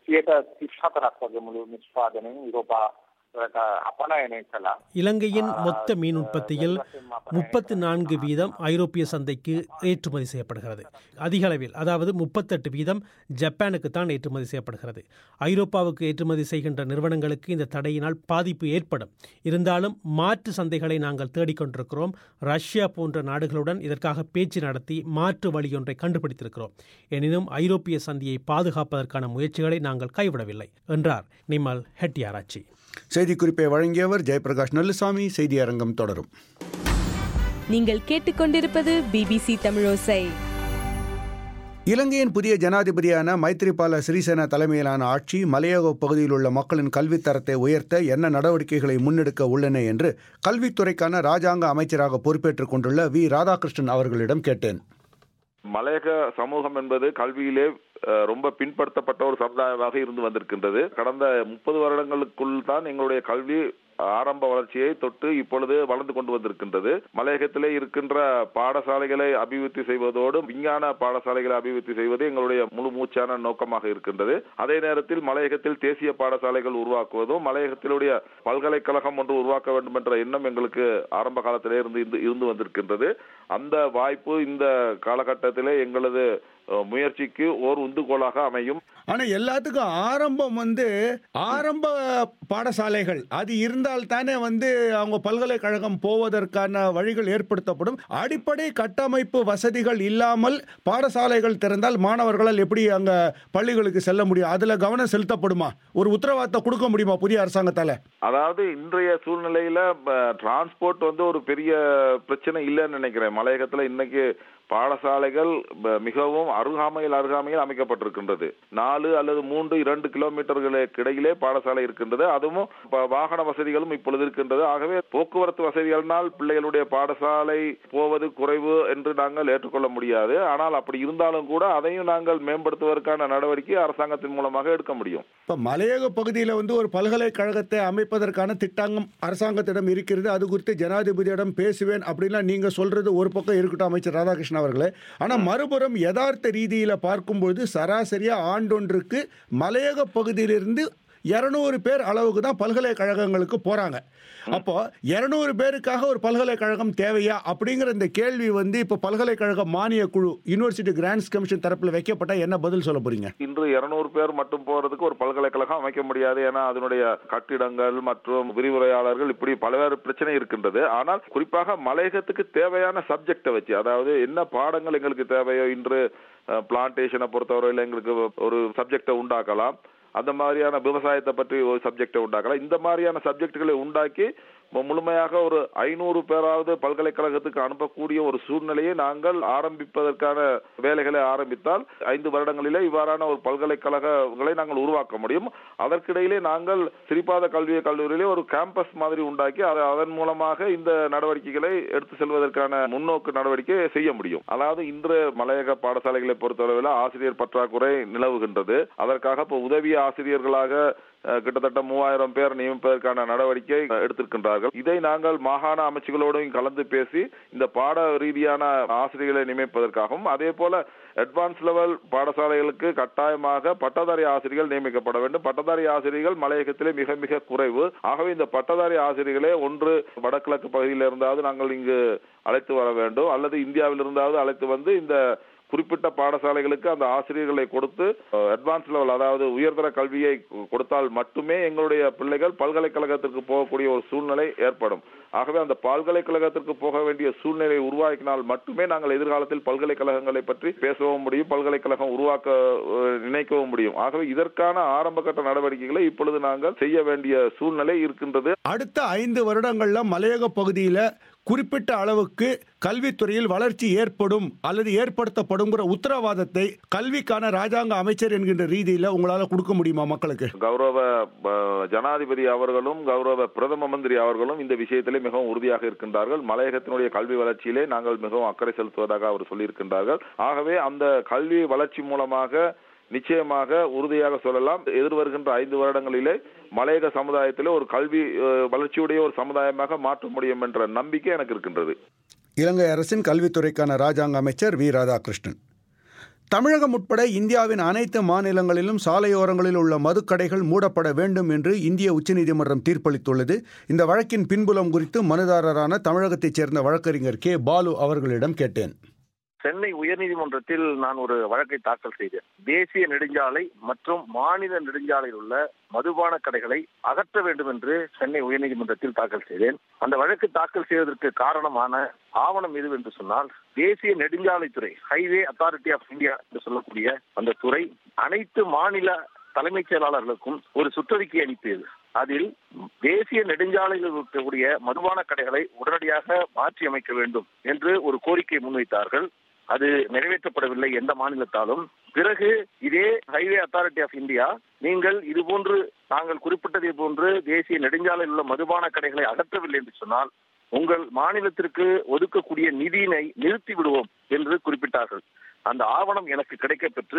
134ක් වගේ මුළු නිෂ්පාදනයෙන් යුරෝපා වලට අපනයනය කළා. இலங்கையின் மொத்த மீன் உற்பத்தியில் முப்பத்து நான்கு வீதம் ஐரோப்பிய சந்தைக்கு ஏற்றுமதி செய்யப்படுகிறது அதிக அளவில் அதாவது முப்பத்தெட்டு வீதம் ஜப்பானுக்கு தான் ஏற்றுமதி செய்யப்படுகிறது ஐரோப்பாவுக்கு ஏற்றுமதி செய்கின்ற நிறுவனங்களுக்கு இந்த தடையினால் பாதிப்பு ஏற்படும் இருந்தாலும் மாற்று சந்தைகளை நாங்கள் தேடிக்கொண்டிருக்கிறோம் ரஷ்யா போன்ற நாடுகளுடன் இதற்காக பேச்சு நடத்தி மாற்று வழியொன்றை கண்டுபிடித்திருக்கிறோம் எனினும் ஐரோப்பிய சந்தையை பாதுகாப்பதற்கான முயற்சிகளை நாங்கள் கைவிடவில்லை என்றார் நிமல் ஹெட்டியாராச்சி செய்திக்குறிப்பை வழங்கியவர் ஜெயபிரகாஷ் நல்லுசாமி செய்தி அரங்கம் தொடரும் நீங்கள் கேட்டுக்கொண்டிருப்பது பிபிசி தமிழோசை இலங்கையின் புதிய ஜனாதிபதியான மைத்ரிபால சிறிசேனா தலைமையிலான ஆட்சி மலையக பகுதியில் உள்ள மக்களின் கல்வித் தரத்தை உயர்த்த என்ன நடவடிக்கைகளை முன்னெடுக்க உள்ளன என்று கல்வித்துறைக்கான ராஜாங்க அமைச்சராக பொறுப்பேற்றுக் கொண்டுள்ள வி ராதாகிருஷ்ணன் அவர்களிடம் கேட்டேன் மலையக சமூகம் என்பது கல்வியிலே அஹ், ரொம்ப பின்படுத்தப்பட்ட ஒரு சமுதாயமாக இருந்து வந்திருக்கின்றது கடந்த முப்பது வருடங்களுக்குள் தான் எங்களுடைய கல்வி ஆரம்ப வளர்ச்சியை தொட்டு இப்பொழுது வளர்ந்து கொண்டு வந்திருக்கின்றது மலையகத்திலே இருக்கின்ற பாடசாலைகளை அபிவிருத்தி செய்வதோடு விஞ்ஞான பாடசாலைகளை அபிவிருத்தி செய்வது எங்களுடைய முழு மூச்சான நோக்கமாக இருக்கின்றது அதே நேரத்தில் மலையகத்தில் தேசிய பாடசாலைகள் உருவாக்குவதும் மலையகத்தினுடைய பல்கலைக்கழகம் ஒன்று உருவாக்க வேண்டும் என்ற எண்ணம் எங்களுக்கு ஆரம்ப காலத்திலே இருந்து இருந்து- இருந்து வந்திருக்கின்றது அந்த வாய்ப்பு இந்த காலகட்டத்திலே எங்களது அஹ், முயற்சிக்கு ஓர் உந்துகோலாக அமையும் ஆனா எல்லாத்துக்கும் ஆரம்பம் வந்து ஆரம்ப பாடசாலைகள் அது இருந்தால் தானே வந்து அவங்க பல்கலைக்கழகம் போவதற்கான வழிகள் ஏற்படுத்தப்படும் அடிப்படை கட்டமைப்பு வசதிகள் இல்லாமல் பாடசாலைகள் திறந்தால் மாணவர்களால் எப்படி அங்க பள்ளிகளுக்கு செல்ல முடியும் அதுல கவனம் செலுத்தப்படுமா ஒரு உத்தரவாதத்தை கொடுக்க முடியுமா புதிய அரசாங்கத்தால அதாவது இன்றைய சூழ்நிலையில டிரான்ஸ்போர்ட் வந்து ஒரு பெரிய பிரச்சனை இல்லைன்னு நினைக்கிறேன் மலையகத்துல இன்னைக்கு பாடசாலைகள் ப- மிகவும் அருகாமையில் அருகாமையில் அமைக்கப்பட்டிருக்கின்றது நாலு அல்லது மூன்று இரண்டு கிலோமீட்டர்களுக்கு இடையிலே பாடசாலை இருக்கின்றது அதுவும் ப- வாகன வசதிகளும் இப்பொழுது இருக்கின்றது ஆகவே போக்குவரத்து வசதிகளினால் பிள்ளைகளுடைய பாடசாலை போவது குறைவு என்று நாங்கள் ஏற்றுக்கொள்ள முடியாது ஆனால் அப்படி இருந்தாலும் கூட அதையும் நாங்கள் மேம்படுத்துவதற்கான நடவடிக்கை அரசாங்கத்தின் மூலமாக எடுக்க முடியும் இப்ப மலையக பகுதியில் வந்து ஒரு பல்கலைக்கழகத்தை அமைப்பதற்கான திட்டங்கம் அரசாங்கத்திடம் இருக்கிறது அது குறித்து ஜனாதிபதியிடம் பேசுவேன் அப்படின்லாம் நீங்க சொல்றது ஒரு பக்கம் இருக்கட்டும் அமைச்சர் ராதாகிருஷ்ணன் அவர்களே ஆனா மறுபுறம் யதார்த்த ரீதியில பார்க்கும்போது சராசரியா ஆண்டொன்றுக்கு மலையக பகுதியிலிருந்து இருநூறு பேர் அளவுக்கு தான் பல்கலைக்கழகங்களுக்கு போறாங்க அப்போ இருநூறு பேருக்காக ஒரு பல்கலைக்கழகம் தேவையா அப்படிங்கிற இந்த கேள்வி வந்து இப்போ பல்கலைக்கழக மானிய குழு யூனிவர்சிட்டி கிராண்ட்ஸ் கமிஷன் தரப்புல வைக்கப்பட்டா என்ன பதில் சொல்ல போறீங்க இன்று இருநூறு பேர் மட்டும் போறதுக்கு ஒரு பல்கலைக்கழகம் அமைக்க முடியாது ஏன்னா அதனுடைய கட்டிடங்கள் மற்றும் விரிவுரையாளர்கள் இப்படி பல்வேறு பிரச்சனை இருக்கின்றது ஆனால் குறிப்பாக மலையகத்துக்கு தேவையான சப்ஜெக்டை வச்சு அதாவது என்ன பாடங்கள் எங்களுக்கு தேவையோ இன்று பிளான்டேஷனை பொறுத்தவரையில் எங்களுக்கு ஒரு சப்ஜெக்டை உண்டாக்கலாம் அந்த மாதிரியான விவசாயத்தை பற்றி ஒரு சப்ஜெக்டை உண்டாக்கலாம் இந்த மாதிரியான சப்ஜெக்டுகளை உண்டாக்கி மு- முழுமையாக ஒரு ஐநூறு பேராவது பல்கலைக்கழகத்துக்கு அனுப்பக்கூடிய ஒரு சூழ்நிலையை நாங்கள் ஆரம்பிப்பதற்கான வேலைகளை ஆரம்பித்தால் ஐந்து வருடங்களிலே இவ்வாறான ஒரு பல்கலைக்கழகங்களை நாங்கள் உருவாக்க முடியும் அதற்கிடையிலே நாங்கள் சிறிபாத கல்வி கல்லூரியிலே ஒரு கேம்பஸ் மாதிரி உண்டாக்கி அது அதன் மூலமாக இந்த நடவடிக்கைகளை எடுத்து செல்வதற்கான முன்னோக்கு நடவடிக்கை செய்ய முடியும் அதாவது இன்று மலையக பாடசாலைகளை பொறுத்தளவில் ஆசிரியர் பற்றாக்குறை நிலவுகின்றது அதற்காக இப்போ உதவி ஆசிரியர்களாக அஹ், கிட்டத்தட்ட மூவாயிரம் பேர் நியமிப்பதற்கான நடவடிக்கை அஹ், எடுத்திருக்கின்றார்கள் இதை நாங்கள் மாகாண அமைச்சுகளோடும் கலந்து பேசி இந்த பாட ரீதியான ஆசிரியர்களை நியமிப்பதற்காகவும் அதே போல அட்வான்ஸ் லெவல் பாடசாலைகளுக்கு கட்டாயமாக பட்டதாரி ஆசிரியர்கள் நியமிக்கப்பட வேண்டும் பட்டதாரி ஆசிரியர்கள் மலையகத்திலே மிக மிக குறைவு ஆகவே இந்த பட்டதாரி ஆசிரியர்களே ஒன்று வடகிழக்கு பகுதியில் இருந்தாவது நாங்கள் இங்கு அழைத்து வர வேண்டும் அல்லது இந்தியாவில் இருந்தாவது அழைத்து வந்து இந்த குறிப்பிட்ட பாடசாலைகளுக்கு அந்த ஆசிரியர்களை கொடுத்து அட்வான்ஸ் லெவல் அதாவது உயர்தர கல்வியை கொ- கொடுத்தால் மட்டுமே எங்களுடைய பிள்ளைகள் பல்கலைக்கழகத்திற்கு போகக்கூடிய ஒரு சூழ்நிலை ஏற்படும் ஆகவே அந்த பல்கலைக்கழகத்திற்கு போக வேண்டிய சூழ்நிலையை உருவாக்கினால் மட்டுமே நாங்கள் எதிர்காலத்தில் பல்கலைக்கழகங்களை பற்றி பேசவும் முடியும் பல்கலைக்கழகம் உருவாக்க அஹ், நினைக்கவும் முடியும் ஆகவே இதற்கான ஆரம்ப கட்ட நடவடிக்கைகளை இப்பொழுது நாங்கள் செய்ய வேண்டிய சூழ்நிலை இருக்கின்றது அடுத்த ஐந்து வருடங்கள்ல மலையக பகுதியில் குறிப்பிட்ட அளவுக்கு கல்வித்துறையில் வளர்ச்சி ஏற்படும் அல்லது ஏற்படுத்தப்படுங்கிற உத்தரவாதத்தை கல்விக்கான ராஜாங்க அமைச்சர் என்கின்ற ரீதியில் உங்களால கொடுக்க முடியுமா மக்களுக்கு கௌரவ அஹ், ஜனாதிபதி அவர்களும் கௌரவ பிரதம மந்திரி அவர்களும் இந்த விஷயத்திலே மிகவும் உறுதியாக இருக்கின்றார்கள் மலையகத்தினுடைய கல்வி வளர்ச்சியிலே நாங்கள் மிகவும் அக்கறை செலுத்துவதாக அவர் சொல்லியிருக்கின்றார்கள் ஆகவே அந்த கல்வி வளர்ச்சி மூலமாக நிச்சயமாக உறுதியாக சொல்லலாம் எதிர்வருகின்ற ஐந்து வருடங்களிலே மலையக சமுதாயத்திலே ஒரு கல்வி அஹ், வளர்ச்சியுடைய ஒரு சமுதாயமாக மாற்ற முடியும் என்ற நம்பிக்கை எனக்கு இருக்கின்றது இலங்கை அரசின் கல்வித்துறைக்கான ராஜாங்க அமைச்சர் வி ராதாகிருஷ்ணன் தமிழகம் உட்பட இந்தியாவின் அனைத்து மாநிலங்களிலும் சாலையோரங்களில் உள்ள மதுக்கடைகள் மூடப்பட வேண்டும் என்று இந்திய உச்சநீதிமன்றம் தீர்ப்பளித்துள்ளது இந்த வழக்கின் பின்புலம் குறித்து மனுதாரரான தமிழகத்தைச் சேர்ந்த வழக்கறிஞர் கே பாலு அவர்களிடம் கேட்டேன் சென்னை உயர்நீதிமன்றத்தில் நான் ஒரு வழக்கை தாக்கல் செய்தேன் தேசிய நெடுஞ்சாலை மற்றும் மாநில நெடுஞ்சாலையில் உள்ள மதுபான கடைகளை அகற்ற வேண்டும் என்று சென்னை உயர்நீதிமன்றத்தில் தாக்கல் செய்தேன் அந்த வழக்கு தாக்கல் செய்வதற்கு காரணமான ஆவணம் எது என்று சொன்னால் தேசிய நெடுஞ்சாலைத்துறை ஹைவே அத்தாரிட்டி ஆஃப் இந்தியா என்று சொல்லக்கூடிய அந்த துறை அனைத்து மாநில தலைமைச் செயலாளர்களுக்கும் ஒரு சுற்றறிக்கை அனுப்பியது அதில் தேசிய நெடுஞ்சாலையில் இருக்கக்கூடிய மதுபான கடைகளை உடனடியாக மாற்றி அமைக்க வேண்டும் என்று ஒரு கோரிக்கை முன்வைத்தார்கள் அது நிறைவேற்றப்படவில்லை எந்த மாநிலத்தாலும் பிறகு இதே ஹைவே அத்தாரிட்டி ஆஃப் இந்தியா நீங்கள் இதுபோன்று நாங்கள் குறிப்பிட்டதை போன்று தேசிய நெடுஞ்சாலையில் உள்ள மதுபான கடைகளை அகற்றவில்லை என்று சொன்னால் உங்கள் மாநிலத்திற்கு ஒதுக்கக்கூடிய நிதியினை நிறுத்தி விடுவோம் என்று குறிப்பிட்டார்கள் அந்த ஆவணம் எனக்கு கிடைக்கப்பெற்று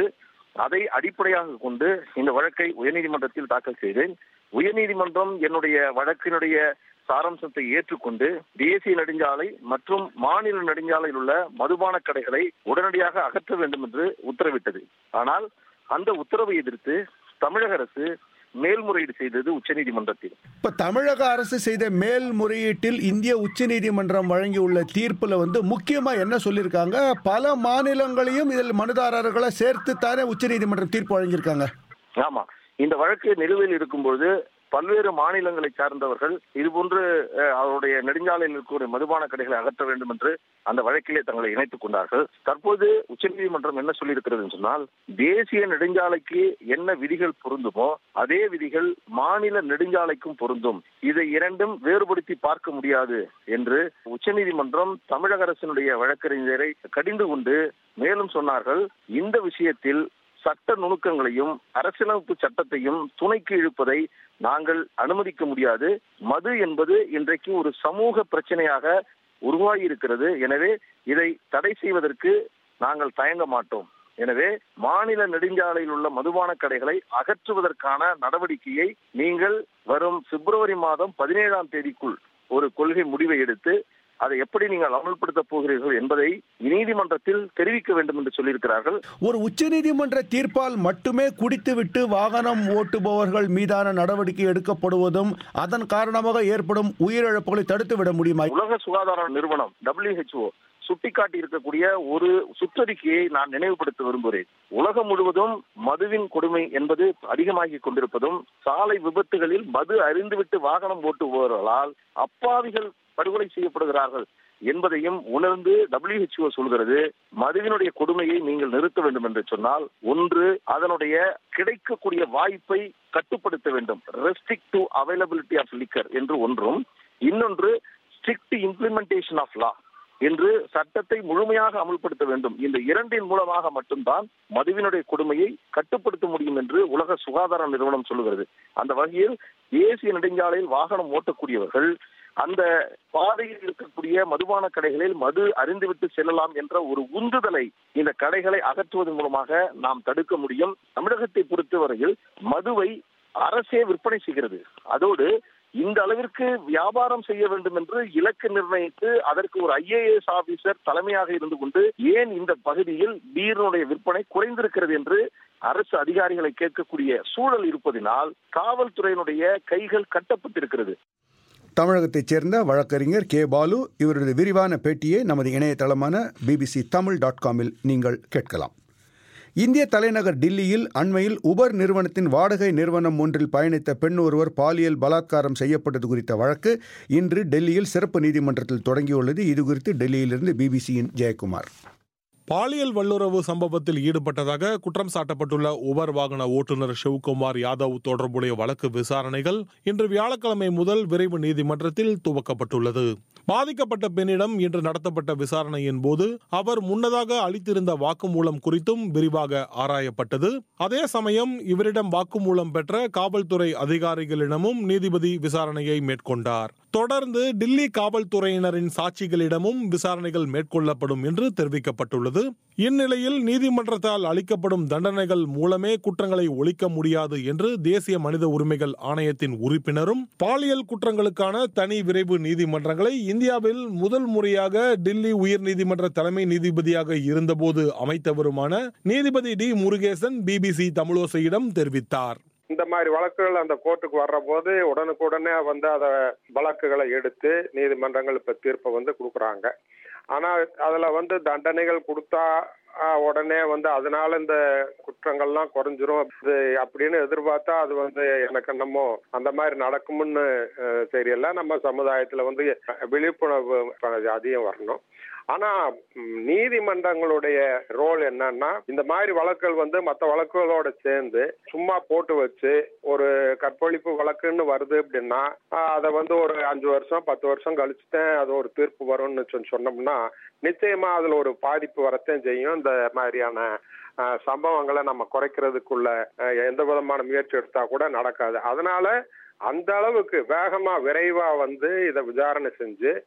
அதை அடிப்படையாக கொண்டு இந்த வழக்கை உயர்நீதிமன்றத்தில் தாக்கல் செய்தேன் உயர்நீதிமன்றம் என்னுடைய வழக்கினுடைய சாராம்சத்தை ஏற்றுக்கொண்டு தேசிய நெடுஞ்சாலை மற்றும் மாநில நெடுஞ்சாலையில் உள்ள மதுபான கடைகளை உடனடியாக அகற்ற வேண்டும் என்று உத்தரவிட்டது ஆனால் அந்த உத்தரவை எதிர்த்து தமிழக அரசு மேல்முறையீடு செய்தது உச்சநீதிமன்றத்தில் இப்ப தமிழக அரசு செய்த மேல்முறையீட்டில் இந்திய உச்சநீதிமன்றம் வழங்கியுள்ள தீர்ப்புல வந்து முக்கியமா என்ன சொல்லியிருக்காங்க பல மாநிலங்களையும் இதில் மனுதாரர்களை சேர்த்து தானே உச்சநீதிமன்றம் தீர்ப்பு வழங்கியிருக்காங்க ஆமா இந்த வழக்கு நிலுவையில் இருக்கும்போது பல்வேறு மாநிலங்களை சார்ந்தவர்கள் இதுபோன்று அஹ், அவருடைய நெடுஞ்சாலையில் இருக்கக்கூடிய மதுபான கடைகளை அகற்ற வேண்டும் என்று அந்த வழக்கிலே தங்களை இணைத்துக் கொண்டார்கள் தற்போது உச்சநீதிமன்றம் என்ன சொல்லியிருக்கிறது சொன்னால் தேசிய நெடுஞ்சாலைக்கு என்ன விதிகள் பொருந்துமோ அதே விதிகள் மாநில நெடுஞ்சாலைக்கும் பொருந்தும் இதை இரண்டும் வேறுபடுத்தி பார்க்க முடியாது என்று உச்சநீதிமன்றம் தமிழக அரசினுடைய வழக்கறிஞரை கடிந்து கொண்டு மேலும் சொன்னார்கள் இந்த விஷயத்தில் சட்ட நுணுக்கங்களையும் அரசியலமைப்பு சட்டத்தையும் துணைக்கு இழுப்பதை நாங்கள் அனுமதிக்க முடியாது மது என்பது இன்றைக்கு ஒரு சமூக பிரச்சனையாக உருவாகி இருக்கிறது எனவே இதை தடை செய்வதற்கு நாங்கள் தயங்க மாட்டோம் எனவே மாநில நெடுஞ்சாலையில் உள்ள மதுபான கடைகளை அகற்றுவதற்கான நடவடிக்கையை நீங்கள் வரும் பிப்ரவரி மாதம் பதினேழாம் தேதிக்குள் ஒரு கொள்கை முடிவை எடுத்து அதை எப்படி நீங்கள் அமல்படுத்த போகிறீர்கள் என்பதை நீதிமன்றத்தில் தெரிவிக்க வேண்டும் என்று சொல்லியிருக்கிறார்கள் ஒரு உச்சநீதிமன்ற தீர்ப்பால் மட்டுமே குடித்துவிட்டு வாகனம் ஓட்டுபவர்கள் மீதான நடவடிக்கை எடுக்கப்படுவதும் அதன் காரணமாக ஏற்படும் உயிரிழப்புகளை தடுத்துவிட முடியுமா உலக சுகாதார நிறுவனம் WHO சுட்டிக்காட்டி இருக்கக்கூடிய ஒரு சுற்றறிக்கையை நான் நினைவுபடுத்த விரும்புகிறேன் உலகம் முழுவதும் மதுவின் கொடுமை என்பது அதிகமாகி கொண்டிருப்பதும் சாலை விபத்துகளில் மது அறிந்துவிட்டு வாகனம் ஓட்டுபவர்களால் அப்பாவிகள் படுகொலை செய்யப்படுகிறார்கள் என்பதையும் உணர்ந்து WHO சொல்கிறது மதுவினுடைய கொடுமையை நீங்கள் நிறுத்த வேண்டும் என்று சொன்னால் ஒன்று அதனுடைய கிடைக்கக்கூடிய வாய்ப்பை கட்டுப்படுத்த வேண்டும் restrict to availability of liquor என்று ஒன்றும் இன்னொன்று ஸ்ட்ரிக்ட் இம்ப்ளிமெண்டேஷன் ஆஃப் லா என்று சட்டத்தை முழுமையாக அமல்படுத்த வேண்டும் இந்த இரண்டின் மூலமாக மட்டும்தான் மதுவினுடைய கொடுமையை கட்டுப்படுத்த முடியும் என்று உலக சுகாதார நிறுவனம் சொல்லுகிறது அந்த வகையில் தேசிய நெடுஞ்சாலையில் வாகனம் ஓட்டக்கூடியவர்கள் அந்த பாதையில் இருக்கக்கூடிய மதுபான கடைகளில் மது அறிந்துவிட்டு செல்லலாம் என்ற ஒரு உந்துதலை இந்த கடைகளை அகற்றுவதன் மூலமாக நாம் தடுக்க முடியும் தமிழகத்தை பொறுத்தவரையில் மதுவை அரசே விற்பனை செய்கிறது அதோடு இந்த அளவிற்கு வியாபாரம் செய்ய வேண்டும் என்று இலக்கு நிர்ணயித்து அதற்கு ஒரு ஐஏஎஸ் ஆபீசர் தலைமையாக இருந்து கொண்டு ஏன் இந்த பகுதியில் பீரனுடைய விற்பனை குறைந்திருக்கிறது என்று அரசு அதிகாரிகளை கேட்கக்கூடிய சூழல் இருப்பதினால் காவல்துறையினுடைய கைகள் கட்டப்பட்டிருக்கிறது தமிழகத்தைச் சேர்ந்த வழக்கறிஞர் கே பாலு இவரது விரிவான பேட்டியை நமது இணையதளமான பிபிசி தமிழ் டாட் காமில் நீங்கள் கேட்கலாம் இந்திய தலைநகர் டில்லியில் அண்மையில் உபர் நிறுவனத்தின் வாடகை நிறுவனம் ஒன்றில் பயணித்த பெண் ஒருவர் பாலியல் பலாத்காரம் செய்யப்பட்டது குறித்த வழக்கு இன்று டெல்லியில் சிறப்பு நீதிமன்றத்தில் தொடங்கியுள்ளது இதுகுறித்து டெல்லியிலிருந்து பிபிசியின் ஜெயக்குமார் பாலியல் வல்லுறவு சம்பவத்தில் ஈடுபட்டதாக குற்றம் சாட்டப்பட்டுள்ள உபர் வாகன ஓட்டுநர் சிவகுமார் யாதவ் தொடர்புடைய வழக்கு விசாரணைகள் இன்று வியாழக்கிழமை முதல் விரைவு நீதிமன்றத்தில் துவக்கப்பட்டுள்ளது பாதிக்கப்பட்ட பெண்ணிடம் இன்று நடத்தப்பட்ட விசாரணையின் போது அவர் முன்னதாக அளித்திருந்த வாக்குமூலம் குறித்தும் விரிவாக ஆராயப்பட்டது அதே சமயம் இவரிடம் வாக்குமூலம் பெற்ற காவல்துறை அதிகாரிகளிடமும் நீதிபதி விசாரணையை மேற்கொண்டார் தொடர்ந்து டில்லி காவல்துறையினரின் சாட்சிகளிடமும் விசாரணைகள் மேற்கொள்ளப்படும் என்று தெரிவிக்கப்பட்டுள்ளது இந்நிலையில் நீதிமன்றத்தால் அளிக்கப்படும் தண்டனைகள் மூலமே குற்றங்களை ஒழிக்க முடியாது என்று தேசிய மனித உரிமைகள் ஆணையத்தின் உறுப்பினரும் பாலியல் குற்றங்களுக்கான தனி விரைவு நீதிமன்றங்களை இந்தியாவில் முதல் முறையாக டில்லி உயர் நீதிமன்ற தலைமை நீதிபதியாக இருந்தபோது அமைத்தவருமான நீதிபதி டி முருகேசன் பிபிசி தமிழோசையிடம் தெரிவித்தார் இந்த மாதிரி வழக்குகள் அந்த கோர்ட்டுக்கு வர்ற போது உடனுக்குடனே வந்து அத வழக்குகளை எடுத்து நீதிமன்றங்கள் இப்ப தீர்ப்பை வந்து கொடுக்குறாங்க ஆனா அதுல வந்து தண்டனைகள் கொடுத்தா ஆஹ், உடனே வந்து அதனால இந்த குற்றங்கள்லாம் குறைஞ்சிரும் அது அப்படின்னு எதிர்பார்த்தா அது வந்து எனக்கு என்னமோ அந்த மாதிரி நடக்கும்னு அஹ், தெரியல நம்ம சமுதாயத்துல வந்து விழிப்புணர்வு அதிகம் வரணும் ஆனா ம், நீதிமன்றங்களுடைய ரோல் என்னன்னா இந்த மாதிரி வழக்குகள் வந்து மற்ற வழக்குகளோட சேர்ந்து சும்மா போட்டு வச்சு ஒரு கற்பழிப்பு வழக்குன்னு வருது அப்படின்னா ஆஹ், அதை வந்து ஒரு அஞ்சு வருஷம் பத்து வருஷம் கழிச்சுதான் அது ஒரு தீர்ப்பு வரும்னு சொ- சொன்னோம்னா நிச்சயமா அதுல ஒரு பாதிப்பு வரத்தான் செய்யும் இந்த மாதிரியான ஆஹ், சம்பவங்களை நம்ம குறைக்கிறதுக்குள்ள ஆஹ், எந்த விதமான முயற்சி எடுத்தா கூட நடக்காது அதனால அந்த அளவுக்கு வேகமா விரைவா வந்து இதை விசாரணை செஞ்சு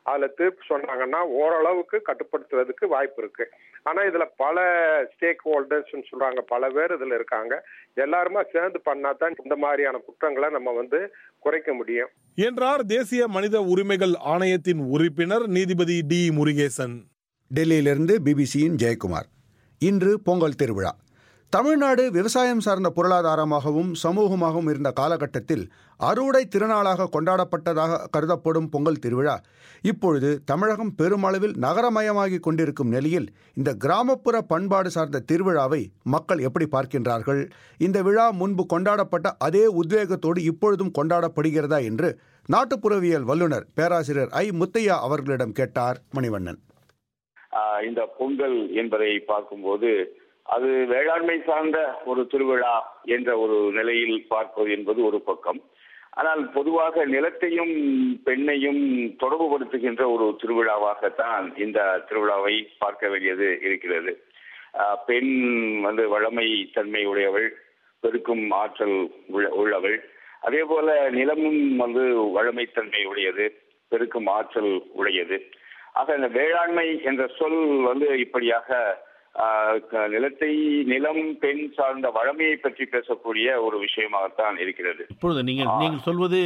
அதுல தீர்ப்பு சொன்னாங்கன்னா ஓரளவுக்கு கட்டுப்படுத்துறதுக்கு வாய்ப்பு இருக்கு ஆனா இதுல பல ஸ்டேக் ஹோல்டர்ஸ் சொல்றாங்க பல பேர் இதுல இருக்காங்க எல்லாருமா சேர்ந்து பண்ணா தான் இந்த மாதிரியான குற்றங்களை நம்ம வந்து குறைக்க முடியும் என்றார் தேசிய மனித உரிமைகள் ஆணையத்தின் உறுப்பினர் நீதிபதி டி முருகேசன் டெல்லியிலிருந்து பிபிசியின் ஜெயக்குமார் இன்று பொங்கல் திருவிழா தமிழ்நாடு விவசாயம் சார்ந்த பொருளாதாரமாகவும் சமூகமாகவும் இருந்த காலகட்டத்தில் அறுவடை திருநாளாக கொண்டாடப்பட்டதாக கருதப்படும் பொங்கல் திருவிழா இப்பொழுது தமிழகம் பெருமளவில் நகரமயமாகி கொண்டிருக்கும் நிலையில் இந்த கிராமப்புற பண்பாடு சார்ந்த திருவிழாவை மக்கள் எப்படி பார்க்கின்றார்கள் இந்த விழா முன்பு கொண்டாடப்பட்ட அதே உத்வேகத்தோடு இப்பொழுதும் கொண்டாடப்படுகிறதா என்று நாட்டுப்புறவியல் வல்லுநர் பேராசிரியர் ஐ முத்தையா அவர்களிடம் கேட்டார் மணிவண்ணன் இந்த பொங்கல் என்பதை பார்க்கும்போது அது வேளாண்மை சார்ந்த ஒரு திருவிழா என்ற ஒரு நிலையில் பார்ப்பது என்பது ஒரு பக்கம் ஆனால் பொதுவாக நிலத்தையும் பெண்ணையும் தொடர்புபடுத்துகின்ற ஒரு திருவிழாவாகத்தான் இந்த திருவிழாவை பார்க்க வேண்டியது இருக்கிறது பெண் வந்து வளமை தன்மை உடையவள் பெருக்கும் ஆற்றல் உள்ளவள் அதே போல நிலமும் வந்து வளமைத்தன்மை உடையது பெருக்கும் ஆற்றல் உடையது ஆக இந்த வேளாண்மை என்ற சொல் வந்து இப்படியாக நிலத்தை நிலம் பெண் சார்ந்த வளமையை பற்றி பேசக்கூடிய ஒரு விஷயமாகத்தான் இருக்கிறது இப்பொழுது நீங்கள் நீங்கள் சொல்வது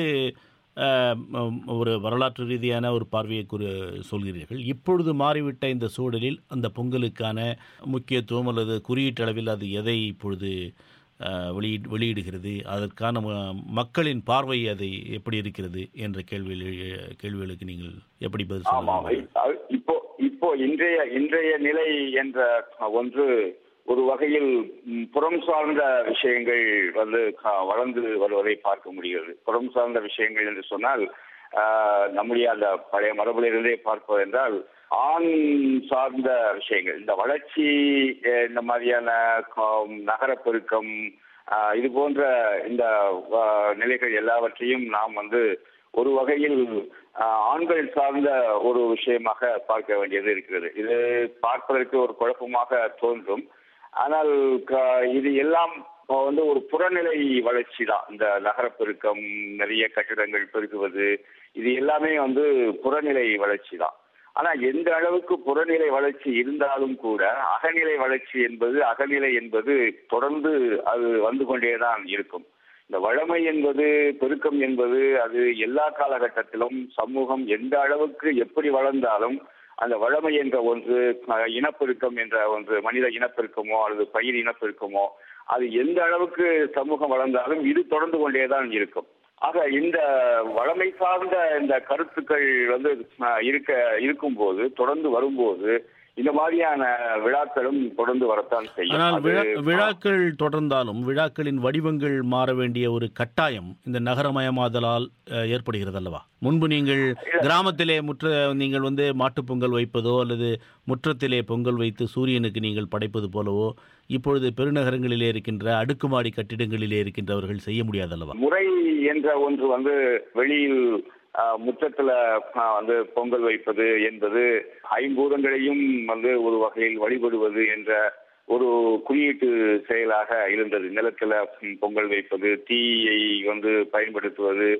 ஒரு வரலாற்று ரீதியான ஒரு பார்வையை குறி சொல்கிறீர்கள் இப்பொழுது மாறிவிட்ட இந்த சூழலில் அந்த பொங்கலுக்கான முக்கியத்துவம் அல்லது குறியீட்டளவில் அது எதை இப்பொழுது வெளியீ வெளியிடுகிறது அதற்கான மக்களின் பார்வை அதை எப்படி இருக்கிறது என்ற கேள்வி கேள்விகளுக்கு நீங்கள் எப்படி பதில் சொல்லுங்கள் இப்போ இப்போ இன்றைய இன்றைய நிலை என்ற ஒன்று ஒரு வகையில் புறம் சார்ந்த விஷயங்கள் வந்து வளர்ந்து வருவதை பார்க்க முடிகிறது புறம் சார்ந்த விஷயங்கள் என்று சொன்னால் நம்முடைய அந்த பழைய மரபிலிருந்தே பார்ப்பது என்றால் ஆண் சார்ந்த விஷயங்கள் இந்த வளர்ச்சி இந்த மாதிரியான நகரப்பெருக்கம் இது போன்ற இந்த நிலைகள் எல்லாவற்றையும் நாம் வந்து ஒரு வகையில் ஆண்கள் சார்ந்த ஒரு விஷயமாக பார்க்க வேண்டியது இருக்கிறது இது பார்ப்பதற்கு ஒரு குழப்பமாக தோன்றும் ஆனால் இது எல்லாம் வந்து ஒரு புறநிலை வளர்ச்சி தான் இந்த நகரப்பெருக்கம் நிறைய கட்டிடங்கள் பெருகுவது இது எல்லாமே வந்து புறநிலை வளர்ச்சி தான் ஆனா எந்த அளவுக்கு புறநிலை வளர்ச்சி இருந்தாலும் கூட அகநிலை வளர்ச்சி என்பது அகநிலை என்பது தொடர்ந்து அது வந்து கொண்டேதான் இருக்கும் இந்த வளமை என்பது பெருக்கம் என்பது அது எல்லா காலகட்டத்திலும் சமூகம் எந்த அளவுக்கு எப்படி வளர்ந்தாலும் அந்த வளமை என்ற ஒன்று இனப்பெருக்கம் என்ற ஒன்று மனித இனப்பெருக்கமோ அல்லது பயிர் இனப்பெருக்கமோ அது எந்த அளவுக்கு சமூகம் வளர்ந்தாலும் இது தொடர்ந்து கொண்டேதான் இருக்கும் ஆக இந்த வளமை சார்ந்த இந்த கருத்துக்கள் வந்து இருக்க இருக்கும்போது தொடர்ந்து வரும்போது இந்த மாதிரியான விழாக்களும் தொடர்ந்து வரத்தான் செய்யும் ஆனால் விழாக்கள் தொடர்ந்தாலும் விழாக்களின் வடிவங்கள் மாற வேண்டிய ஒரு கட்டாயம் இந்த நகரமயமாதலால் ஏற்படுகிறது அல்லவா முன்பு நீங்கள் கிராமத்திலே முற்ற நீங்கள் வந்து மாட்டுப் பொங்கல் வைப்பதோ அல்லது முற்றத்திலே பொங்கல் வைத்து சூரியனுக்கு நீங்கள் படைப்பது போலவோ இப்பொழுது பெருநகரங்களிலே இருக்கின்ற அடுக்குமாடி கட்டிடங்களிலே இருக்கின்றவர்கள் செய்ய முடியாதல்லவா முறை என்ற ஒன்று வந்து வெளியில் முற்றத்துல வந்து பொங்கல் வைப்பது என்பது ஐம்பூதங்களையும் வந்து ஒரு வகையில் வழிபடுவது என்ற ஒரு குறியீட்டு செயலாக இருந்தது நிலத்துல பொங்கல் வைப்பது தீயை வந்து பயன்படுத்துவது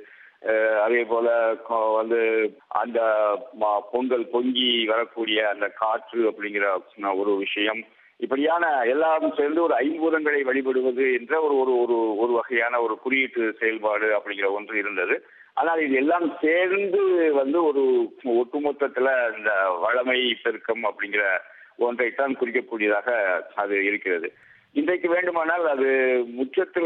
அதே போல வந்து அந்த பொங்கல் பொங்கி வரக்கூடிய அந்த காற்று அப்படிங்கிற ஒரு விஷயம் இப்படியான எல்லாம் சேர்ந்து ஒரு ஐம்பூதங்களை வழிபடுவது என்ற ஒரு ஒரு ஒரு ஒரு வகையான ஒரு குறியீட்டு செயல்பாடு அப்படிங்கிற ஒன்று இருந்தது ஆனால் இது எல்லாம் சேர்ந்து வந்து ஒரு ஒட்டுமொத்தத்துல இந்த வளமை பெருக்கம் அப்படிங்கிற ஒன்றைத்தான் குறிக்கக்கூடியதாக அது இருக்கிறது இன்றைக்கு வேண்டுமானால் அது முற்றத்துல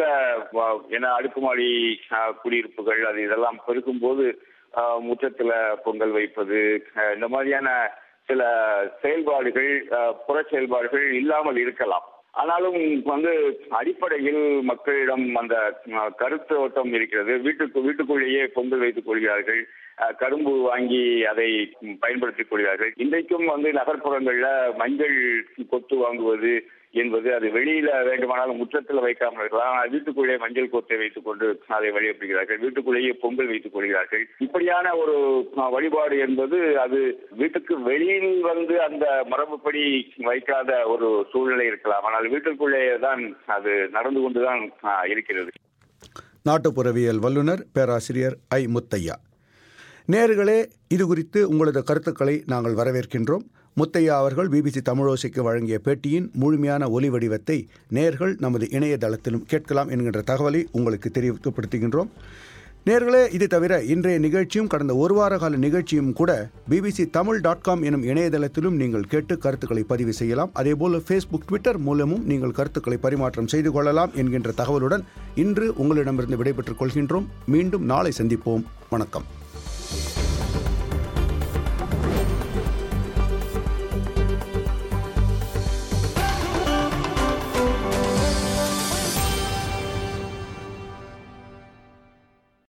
என அடுக்குமாடி குடியிருப்புகள் அது இதெல்லாம் பெருக்கும் போது முற்றத்துல பொங்கல் வைப்பது இந்த மாதிரியான சில செயல்பாடுகள் புற செயல்பாடுகள் இல்லாமல் இருக்கலாம் ஆனாலும் வந்து அடிப்படையில் மக்களிடம் அந்த கருத்து ஓட்டம் இருக்கிறது வீட்டுக்கு வீட்டுக்குள்ளேயே பொங்கல் வைத்துக் கொள்கிறார்கள் கரும்பு வாங்கி அதை பயன்படுத்திக் கொள்கிறார்கள் இன்றைக்கும் வந்து நகர்ப்புறங்கள்ல மஞ்சள் கொத்து வாங்குவது என்பது அது வெளியில வேண்டுமானாலும் முற்றத்தில் வைக்காமல் இருக்கலாம் வீட்டுக்குள்ளே மஞ்சள் கொத்தை வைத்துக் கொண்டு அதை வழிபடுகிறார்கள் வீட்டுக்குள்ளேயே பொங்கல் வைத்துக் கொள்கிறார்கள் இப்படியான ஒரு வழிபாடு என்பது அது வீட்டுக்கு வெளியில் வந்து அந்த மரபுப்படி வைக்காத ஒரு சூழ்நிலை இருக்கலாம் ஆனால் வீட்டுக்குள்ளே தான் அது நடந்து கொண்டுதான் இருக்கிறது நாட்டுப்புறவியல் வல்லுநர் பேராசிரியர் ஐ முத்தையா நேர்களே இது குறித்து உங்களது கருத்துக்களை நாங்கள் வரவேற்கின்றோம் முத்தையா அவர்கள் பிபிசி தமிழோசைக்கு வழங்கிய பேட்டியின் முழுமையான ஒலி வடிவத்தை நேர்கள் நமது இணையதளத்திலும் கேட்கலாம் என்கின்ற தகவலை உங்களுக்கு தெரியப்படுத்துகின்றோம் நேர்களே இது தவிர இன்றைய நிகழ்ச்சியும் கடந்த ஒரு வார கால நிகழ்ச்சியும் கூட பிபிசி தமிழ் டாட் காம் எனும் இணையதளத்திலும் நீங்கள் கேட்டு கருத்துக்களை பதிவு செய்யலாம் அதேபோல் ஃபேஸ்புக் ட்விட்டர் மூலமும் நீங்கள் கருத்துக்களை பரிமாற்றம் செய்து கொள்ளலாம் என்கின்ற தகவலுடன் இன்று உங்களிடமிருந்து விடைபெற்றுக் கொள்கின்றோம் மீண்டும் நாளை சந்திப்போம் வணக்கம்